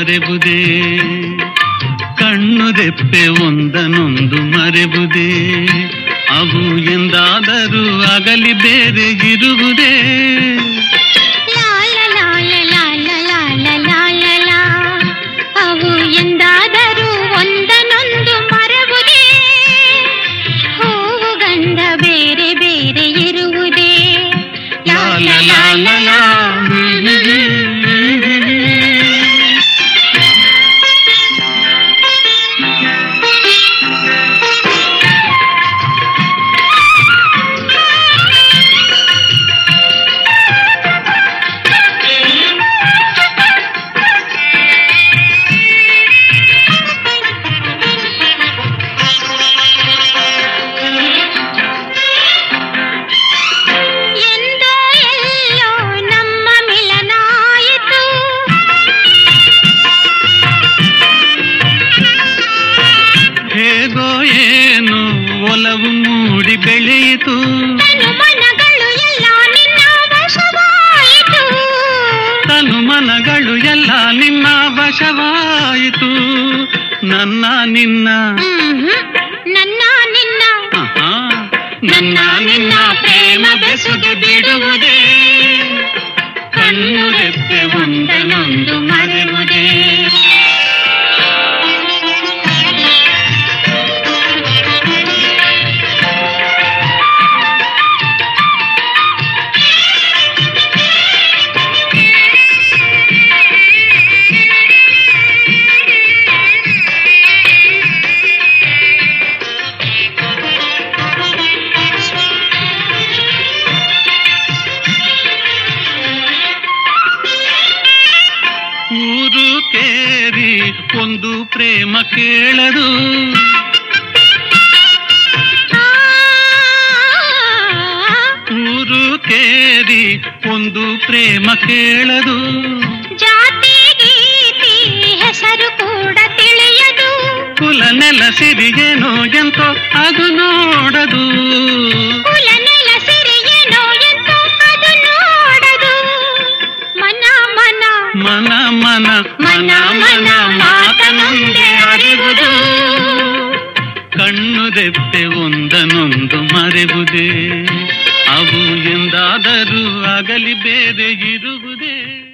ಮರೆಬುದೇ ಕಣ್ಣು ರೆಪ್ಪೆ ಒಂದನೊಂದು ಮರೆಬುದೇ ಅವು ಎಂದಾದರೂ ಅಗಲಿ ಬೇರೆ ಇರುವುದೇ ಲಾಲ ಲಾಲ ಲಾಲ ಲಾಲ ಲಾಲ ಲಾ. ಅವು ಎಂದಾದರೂ ಒಂದನೊಂದು ಮರವುದೇ ಹೂವು ಗಂಧ ಬೇರೆ ಬೇರೆ ಇರುವುದೇ ಲಾಲ ಲಾಲ ಲಾ. ಎಂದೋ ಎಲ್ಲೋ ನಮ್ಮ ಮಿಲನಾಯಿತು ಹೇಗೋ ಏನು ಒಲವು ಮೂಡಿ ಬೆಳೆಯಿತು ತನು ಮನಗಳು ಎಲ್ಲ ನಿನ್ನ ವಶವಾಯಿತು ತನು ಮನಗಳು ಎಲ್ಲ ನಿನ್ನ ವಶವಾಯಿತು ನನ್ನ ನಿನ್ನ ಮ್ಹೂ. ನನ್ನ ನಿನ್ನ ಆಹಾ, ನನ್ನ ನಿನ್ನ ಪ್ರೇಮ ಬೆಸುಗೆ ಬಿಡುವುದೇ ಕಣ್ಣು ರೆಪ್ಪೆ ಒಂದನೊಂದು ಮರೆಯುವುದೇ ಊರು ಕೇರಿ ಒಂದು ಪ್ರೇಮ ಕೇಳದು ಆ, ಊರು ಕೇರಿ ಒಂದು ಪ್ರೇಮ ಕೇಳದು ಜಾತಿ ಗೀತಿ ಹೆಸರು ಕೂಡ ತಿಳಿಯದು ಕುಲ ನೆಲ ಸಿರಿಗೇನೋ ಎಂತೋ ಅದು ನೋಡದು ಕುಲ ನೆಲ ಸಿರಿಯೇನೋ ಎಂತೋ ಅದು ನೋಡದು ಮನ ಮನ ಮನ ಮನ ಮನ ಮನ ಮಾತನೊಂದೇ ಅರಿವುದು ಕಣ್ಣು ರೆಪ್ಪೆ ಒಂದನೊಂದು ಮರೆಯುವುದೇ ಅವು ಎಂದಾದರೂ ಅಗಲಿ ಬೇರೆ ಇರುವುದೇ